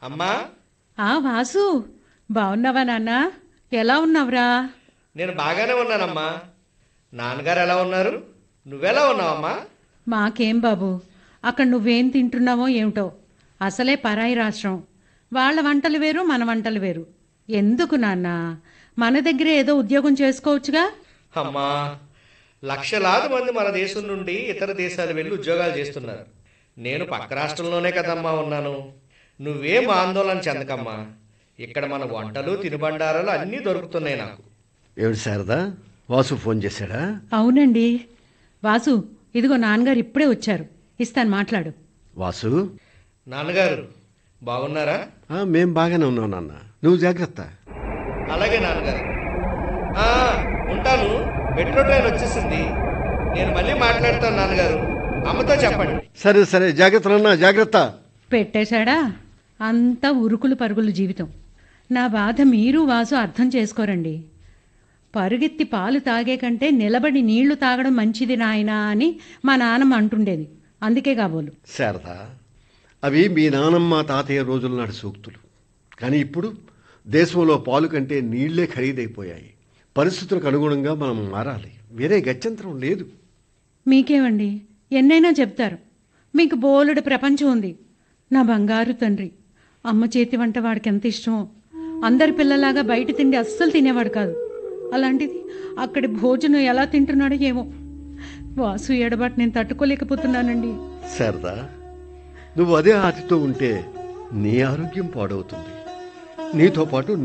అమ్మా ఆ వాసు బాగున్నావా నాన్న ఎలా ఉన్నావురా నేను బాగానే ఉన్నానమ్మా నాన్నగారు ఎలా ఉన్నారు నువ్వెలా ఉన్నావమ్మా మాకేం బాబు అక్కడ నువ్వేం తింటున్నావో ఏమిటో అసలే పరాయి రాష్ట్రం వాళ్ళ వంటలు వేరు మన వంటలు వేరు ఎందుకు నాన్న మన దగ్గరే ఏదో ఉద్యోగం చేసుకోవచ్చుగా అమ్మా లక్షలాది మంది మన దేశం నుండి ఇతర దేశాలు వెళ్ళి ఉద్యోగాలు చేస్తున్నారు నేను పక్క రాష్ట్రంలోనే కదమ్మా ఉన్నాను నువ్వేం ఆందోళన చెందకమ్మా ఇక్కడ మన వంటలు తినుబండారాలు అన్నీ దొరుకుతున్నాయి నాకు ఏమిటి శారదా వాసు ఫోన్ చేశాడా అవునండి వాసు ఇదిగో నాన్నగారు ఇప్పుడే వచ్చారు ఇస్తాను మాట్లాడు వాసు నాన్నగారు బాగున్నారా ఆ, మేం బాగానే ఉన్నాం నాన్న నువ్వు జాగ్రత్త అలాగే నాన్నగారు ఆ, ఉంటాను మెట్రో ట్రైన్ వచ్చేసింది నేను మళ్ళీ మాట్లాడతాను నాన్నగారు అమ్మతో చెప్పండి సరే సరే జాగ్రత్త నాన్న జాగ్రత్త పెట్టేశాడా అంతా ఉరుకులు పరుగులు జీవితం నా బాధ మీరు వాసు అర్థం చేసుకోరండి పరుగెత్తి పాలు తాగే కంటే నిలబడి నీళ్లు తాగడం మంచిది నాయనా అని మా నాన్నమ్మ అంటుండేది అందుకే కాబోలు శారదా అవి మీ నానమ్మ తాతయ్య రోజుల నాటి సూక్తులు కానీ ఇప్పుడు దేశంలో పాలు కంటే నీళ్లే ఖరీదైపోయాయి పరిస్థితులకు అనుగుణంగా మనం మారాలి వేరే గత్యంతరం లేదు మీకేమండి ఎన్నైనా చెప్తారు మీకు బోలెడు ప్రపంచం ఉంది నా బంగారు తండ్రి అమ్మ చేతి వంట వాడికి ఎంత ఇష్టమో అందరి పిల్లలాగా బయట తిండి అస్సలు తినేవాడు కాదు అలాంటిది అక్కడి భోజనం ఎలా తింటున్నాడో ఏమో వాసు ఎడబాటు నేను తట్టుకోలేకపోతున్నానండి శారదా నువ్వు అదే ఆతితో ఉంటే నీ ఆరోగ్యం పాడవుతుంది నీతో పాటు